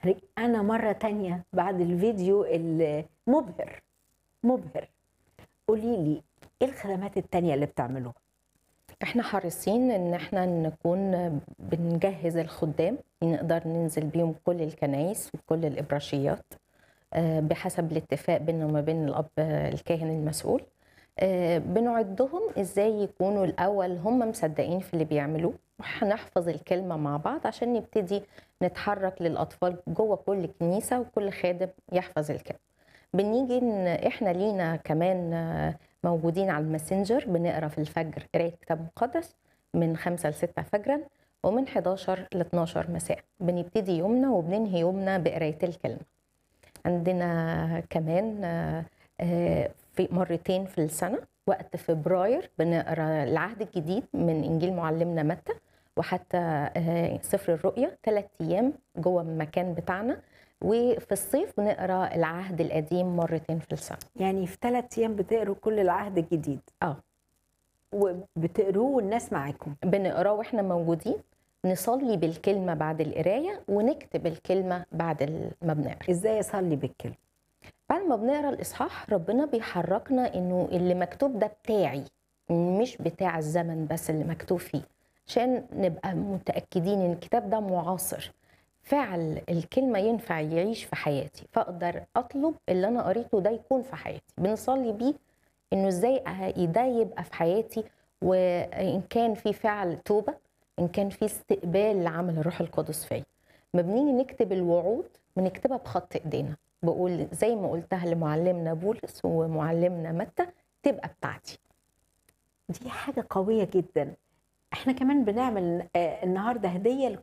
رجعنا مرة تانية بعد الفيديو المبهر مبهر قولي لي ايه الخدمات التانية اللي بتعملوها احنا حريصين ان احنا نكون بنجهز الخدام نقدر ننزل بيهم كل الكنايس وكل الابراشيات آه، بحسب الاتفاق بيننا وما بين الاب الكاهن المسؤول آه، بنعدهم ازاي يكونوا الاول هم مصدقين في اللي بيعملوه وهنحفظ الكلمه مع بعض عشان نبتدي نتحرك للاطفال جوه كل كنيسه وكل خادم يحفظ الكلمه بنيجي إن احنا لينا كمان آه، موجودين على الماسنجر بنقرا في الفجر قرايه كتاب مقدس من 5 ل 6 فجرا ومن 11 ل 12 مساء بنبتدي يومنا وبننهي يومنا بقرايه الكلمه عندنا كمان آه، آه، في مرتين في السنه وقت فبراير بنقرا العهد الجديد من انجيل معلمنا متى وحتى آه، سفر الرؤيا ثلاث ايام جوه المكان بتاعنا وفي الصيف بنقرا العهد القديم مرتين في السنه يعني في ثلاث ايام بتقروا كل العهد الجديد اه وبتقروه والناس معاكم بنقراه واحنا موجودين نصلي بالكلمه بعد القرايه ونكتب الكلمه بعد ما بنقرا ازاي اصلي بالكلمة بعد ما بنقرا الاصحاح ربنا بيحركنا انه اللي مكتوب ده بتاعي مش بتاع الزمن بس اللي مكتوب فيه عشان نبقى متاكدين ان الكتاب ده معاصر فعل الكلمه ينفع يعيش في حياتي فاقدر اطلب اللي انا قريته ده يكون في حياتي بنصلي بيه انه ازاي ده يبقى في حياتي وان كان في فعل توبه ان كان في استقبال لعمل الروح القدس فيا ما بنيجي نكتب الوعود بنكتبها بخط ايدينا بقول زي ما قلتها لمعلمنا بولس ومعلمنا متى تبقى بتاعتي دي حاجة قوية جدا احنا كمان بنعمل آه، النهاردة هدية